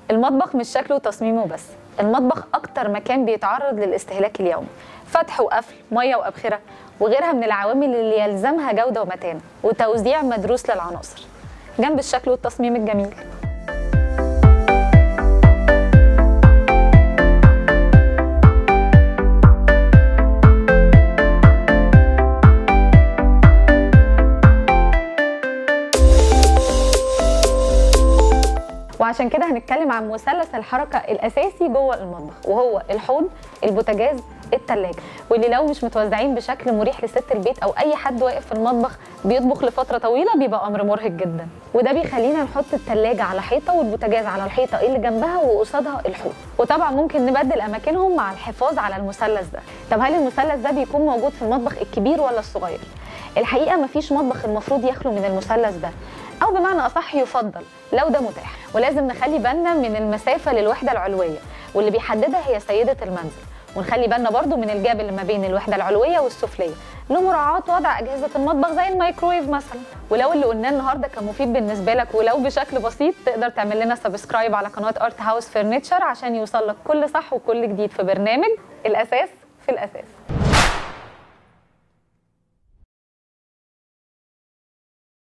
المطبخ مش شكله وتصميمه بس المطبخ اكتر مكان بيتعرض للاستهلاك اليومي فتح وقفل ميه وابخره وغيرها من العوامل اللي يلزمها جوده ومتانه وتوزيع مدروس للعناصر جنب الشكل والتصميم الجميل وعشان كده هنتكلم عن مثلث الحركه الاساسي جوه المطبخ وهو الحوض البوتاجاز التلاجة واللي لو مش متوزعين بشكل مريح لست البيت او اي حد واقف في المطبخ بيطبخ لفتره طويله بيبقى امر مرهق جدا وده بيخلينا نحط التلاجة على حيطه والبوتاجاز على الحيطه اللي جنبها وقصادها الحوض وطبعا ممكن نبدل اماكنهم مع الحفاظ على المثلث ده طب هل المثلث ده بيكون موجود في المطبخ الكبير ولا الصغير الحقيقه مفيش مطبخ المفروض يخلو من المثلث ده او بمعنى اصح يفضل لو ده متاح ولازم نخلي بالنا من المسافه للوحده العلويه واللي بيحددها هي سيده المنزل ونخلي بالنا برضو من الجاب اللي ما بين الوحده العلويه والسفليه لمراعاه وضع اجهزه المطبخ زي الميكرويف مثلا ولو اللي قلناه النهارده كان مفيد بالنسبه لك ولو بشكل بسيط تقدر تعمل لنا سبسكرايب على قناه ارت هاوس فرنتشر عشان يوصل لك كل صح وكل جديد في برنامج الاساس في الاساس